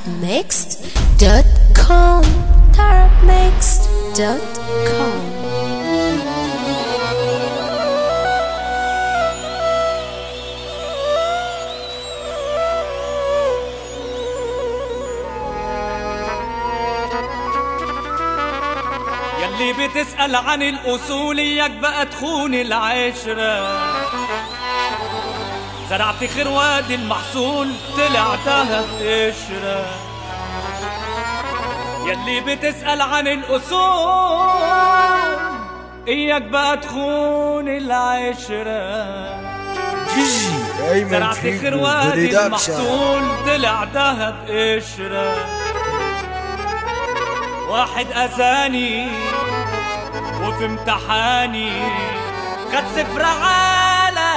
tarabmixed.com tarabmixed.com يلي بتسأل عن الأصول إياك بقى تخون العشرة زرعت خير وادي المحصول طلع دهب قشرة يلي بتسأل عن الأصول إياك بقى تخون العشرة جيجي ايمن زرعت فيكو خير وادي بريدكشن المحصول طلع دهب قشرة واحد أذاني وفي امتحاني خد صفر على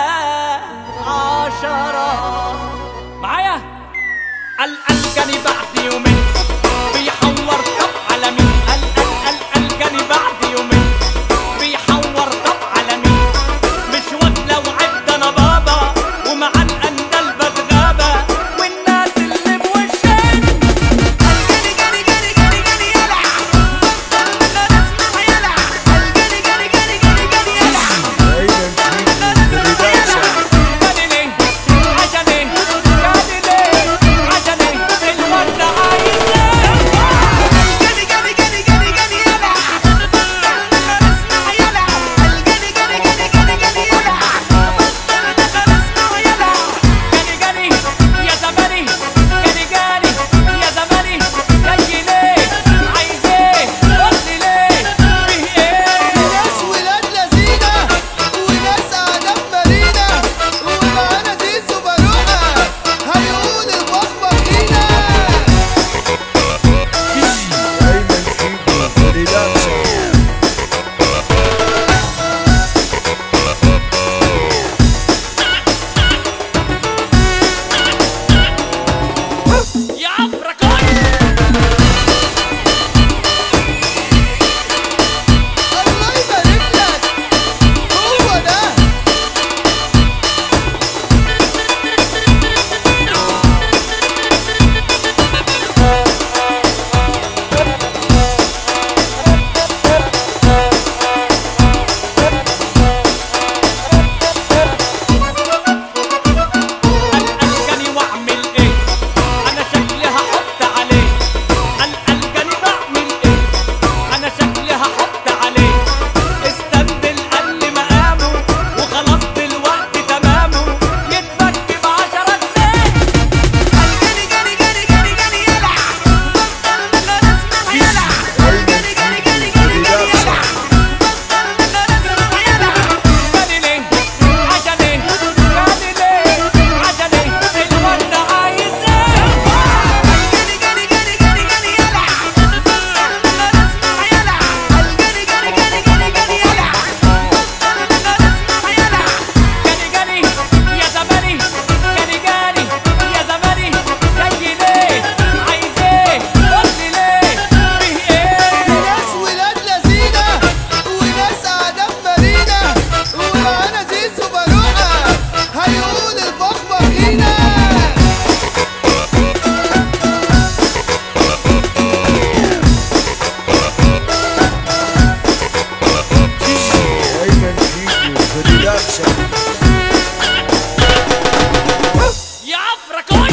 عشرة معايا قال قال جاني بعد يومين بيحور طب على مين قال قال قال قال جاني بعد يومين بيحور طب على مين مش واكلة وعد انا بابا ومع الأندل بتغابى والناس اللي بوشين الجري جري جري جري جري يلع لا نسمع يلع الجري جري جري جري جري يلع ايمن فيكو بريدكشن جاني ليه عشان ايه جاني ليه عشان ايه الورد عايز ايه الجري جري جري جري جري يلع لا نسمع يلع الجري جري جري جري جري يلع لا نسمع يلع جاني جاني يا زماني جاني جاني يا زماني جاي ليه عايز ايه قول لي ليه فيه ايه ناس ولاد لذينة وناس آدم مارينا ومعانا زيزو باروكة هيقول الوصفة فينا جيجي ايمن فيكو بريدكشن يا افركوش الله يبارك لك هو ده القلقني واعمل ايه انا شكلي هحط عليه القلقني بعمل ايه انا شكلي هحط عليه استنى القل مقامه وخلاص دلوقتي تمامه يتفك بعشرة جنيه الجري جري جري جري جري يلع لا نسمع يلع الجري جري جري جري جري يلع لا نسمع يلع جاني ليه عشان ايه جاني ليه عشان ايه الورد عايز ايه الجري جري جري جري جري يلع لا نسمع يلع الجري جري جري جري جري يلع لا نسمع يلع جاني جاني يا زماني جاني جاني يا زماني جاي ليه عايز ايه قول لي ليه فيه ايه ناس ولاد لذينة وناس آدم مارينا ومعانا زيزو باروكة هيقول البخبة فينا جيجي ايمن فيكو بريدكشن يا افركوش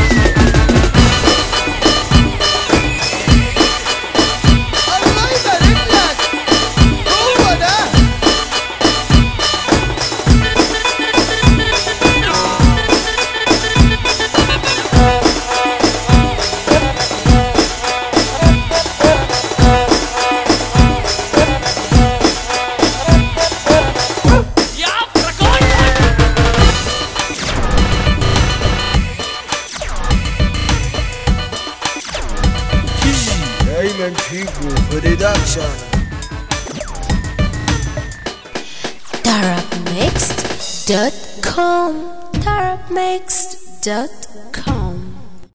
الله يبارك لك هو ده يا افركوش جيجي ايمن فيكو بريدكشن tarabmixed.com tarabmixed.com